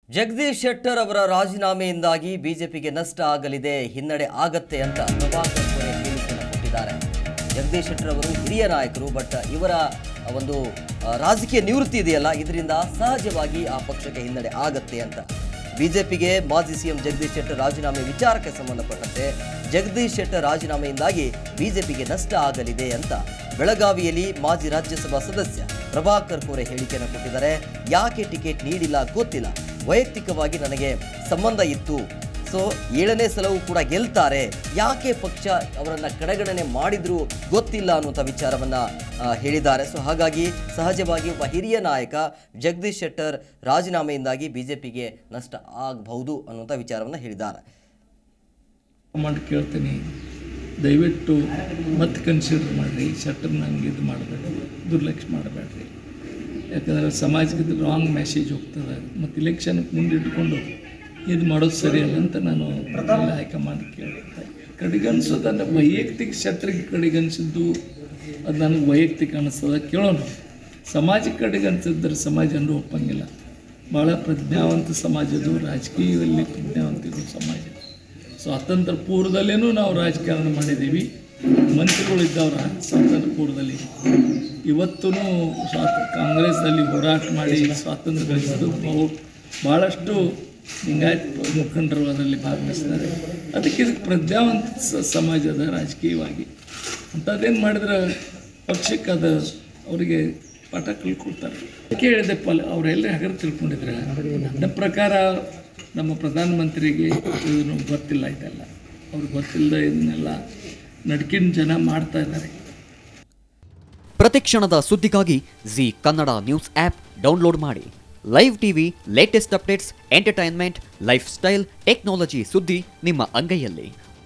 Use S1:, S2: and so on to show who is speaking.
S1: ಜಗದೀಶ್ ಶೆಟ್ಟರ್ ಅವರ ರಾಜೀನಾಮೆಯಿಂದಾಗಿ ಬಿಜೆಪಿಗೆ ನಷ್ಟ ಆಗಲಿದೆ ಹಿನ್ನಡೆ ಆಗತ್ತೆ ಅಂತ ಪ್ರಭಾಕರ್ ಕೋರೆ ಹೇಳಿಕೆಯನ್ನು ಕೊಟ್ಟಿದ್ದಾರೆ ಜಗದೀಶ್ ಶೆಟ್ಟರ್ ಅವರು ಹಿರಿಯ ನಾಯಕರು ಬಟ್ ಇವರ ಒಂದು ಆ, ರಾಜಕೀಯ ನಿವೃತ್ತಿ ಇದೆಯಲ್ಲ ಇದರಿಂದ ಸಹಜವಾಗಿ ಆ ಪಕ್ಷಕ್ಕೆ ಹಿನ್ನಡೆ ಆಗತ್ತೆ ಅಂತ ಬಿಜೆಪಿಗೆ ಮಾಜಿ ಸಿಎಂ ಜಗದೀಶ್ ಶೆಟ್ಟರ್ ರಾಜೀನಾಮೆ ವಿಚಾರಕ್ಕೆ ಸಂಬಂಧಪಟ್ಟಂತೆ ಜಗದೀಶ್ ಶೆಟ್ಟರ್ ರಾಜೀನಾಮೆಯಿಂದಾಗಿ ಬಿಜೆಪಿಗೆ ನಷ್ಟ ಆಗಲಿದೆ ಅಂತ ಬೆಳಗಾವಿಯಲ್ಲಿ ಮಾಜಿ ರಾಜ್ಯಸಭಾ ಸದಸ್ಯ ಪ್ರಭಾಕರ್ ಕೋರೆ ಹೇಳಿಕೆಯನ್ನು ಕೊಟ್ಟಿದ್ದಾರೆ ಯಾಕೆ ಟಿಕೆಟ್ ನೀಡಿಲ್ಲ ಗೊತ್ತಿಲ್ಲ ವೈಯಕ್ತಿಕವಾಗಿ ನನಗೆ ಸಂಬಂಧ ಇತ್ತು ಸೊ ಏಳನೇ ಸಲವೂ ಕೂಡ ಗೆಲ್ತಾರೆ ಯಾಕೆ ಪಕ್ಷ ಅವರನ್ನ ಕಡೆಗಣನೆ ಮಾಡಿದ್ರು ಗೊತ್ತಿಲ್ಲ ಅನ್ನುವಂಥ ವಿಚಾರವನ್ನ ಆ, ಹೇಳಿದ್ದಾರೆ ಸೊ ಹಾಗಾಗಿ ಸಹಜವಾಗಿ ಒಬ್ಬ ಹಿರಿಯ ನಾಯಕ ಜಗದೀಶ್ ಶೆಟ್ಟರ್ ರಾಜೀನಾಮೆಯಿಂದಾಗಿ ಬಿಜೆಪಿಗೆ ನಷ್ಟ ಆಗಬಹುದು ಅನ್ನುವಂಥ ವಿಚಾರವನ್ನ ಹೇಳಿದ್ದಾರೆ
S2: ಮಾಡಿ ಕೇಳ್ತೀನಿ ದಯವಿಟ್ಟು ಮತ್ತೆ ಕನ್ಸಿಡರ್ ಮಾಡಿರಿ ಶಟರ್ ನಂಗೆ ಇದು ಮಾಡಬೇಡಿ ದುರ್ಲಕ್ಷ್ಯ ಮಾಡಬೇಡ್ರಿ ಯಾಕಂದರೆ ಸಮಾಜಕ್ಕೆ ಇದು ರಾಂಗ್ ಮೆಸೇಜ್ ಹೋಗ್ತದೆ ಮತ್ತು ಇಲೆಕ್ಷನ್ಗೆ ಮುಂದಿಟ್ಕೊಂಡು ಇದು ಮಾಡೋದು ಸರಿ ಅಲ್ಲ ಅಂತ ನಾನು ಎಲ್ಲ ಹೈಕಮಾಂಡ್ ಕೇಳ್ತೆ ಕಡೆಗನ್ಸೋದನ್ನು ವೈಯಕ್ತಿಕ ಶಟ್ರಿಗೆ ಕಡೆಗನ್ಸಿದ್ದು ಅದು ನನಗೆ ವೈಯಕ್ತಿಕ ಅನಿಸ್ತದೆ ಕೇಳೋಣ ಸಮಾಜಕ್ಕೆ ಕಡೆಗನ್ಸಿದ್ರೆ ಸಮಾಜ ಅನ್ನೂ ಒಪ್ಪಂಗಿಲ್ಲ ಭಾಳ ಪ್ರಜ್ಞಾವಂತ ಸಮಾಜದು ರಾಜಕೀಯದಲ್ಲಿ ಪ್ರಜ್ಞಾವಂತಿರೋ ಸಮಾಜ ಸ್ವಾತಂತ್ರ್ಯ ಪೂರ್ವದಲ್ಲೇನೂ ನಾವು ರಾಜಕಾರಣ ಮಾಡಿದ್ದೀವಿ ಮಂತ್ರಿಗಳಿದ್ದವ್ರ ಸ್ವಾತಂತ್ರ್ಯ ಪೂರ್ವದಲ್ಲಿ ಇವತ್ತೂ ಸ್ವಾತ ಕಾಂಗ್ರೆಸ್ನಲ್ಲಿ ಹೋರಾಟ ಮಾಡಿ ಸ್ವಾತಂತ್ರ್ಯ ಗಳಿಸಿದ್ದು ಬಹು ಭಾಳಷ್ಟು ಲಿಂಗಾಯತ್ ಮುಖಂಡರು ಅದರಲ್ಲಿ ಭಾಗವಹಿಸ್ತಾರೆ ಅದಕ್ಕೆ ಇದಕ್ಕೆ ಪ್ರಜ್ಞಾವಂತ ಸ- ಸಮಾಜದ ರಾಜಕೀಯವಾಗಿ ಅಂಥದ್ದೇನು ಮಾಡಿದ್ರೆ ಪಕ್ಷಕ್ಕೆ ಅದು ಅವರಿಗೆ ಪಾಠ ಕಲ್ಕೊಡ್ತಾರೆ ಅದಕ್ಕೆ ಹೇಳಿದೆ ಪಲ್ ಅವರೆಲ್ಲ ಹಗರ ತಿಳ್ಕೊಂಡಿದ್ರೆ ನಮ್ಮ ಪ್ರಕಾರ ನಮ್ಮ ಪ್ರಧಾನಮಂತ್ರಿಗೆ ಇದನ್ನು ಗೊತ್ತಿಲ್ಲ ಇದೆಲ್ಲ ಅವ್ರಿಗೆ ಗೊತ್ತಿಲ್ಲದೆ ಇದನ್ನೆಲ್ಲ ನಡ್ಕಿನ ಜನ ಮಾಡ್ತಾ ಇದ್ದಾರೆ
S3: ಪ್ರತಿಕ್ಷಣದ ಸುದ್ದಿಗಾಗಿ Zee Kannada news app download ಮಾಡಿ live TV latest updates entertainment lifestyle technology ಸುದ್ದಿ ನಿಮ್ಮ ಅಂಗೈಯಲ್ಲಿ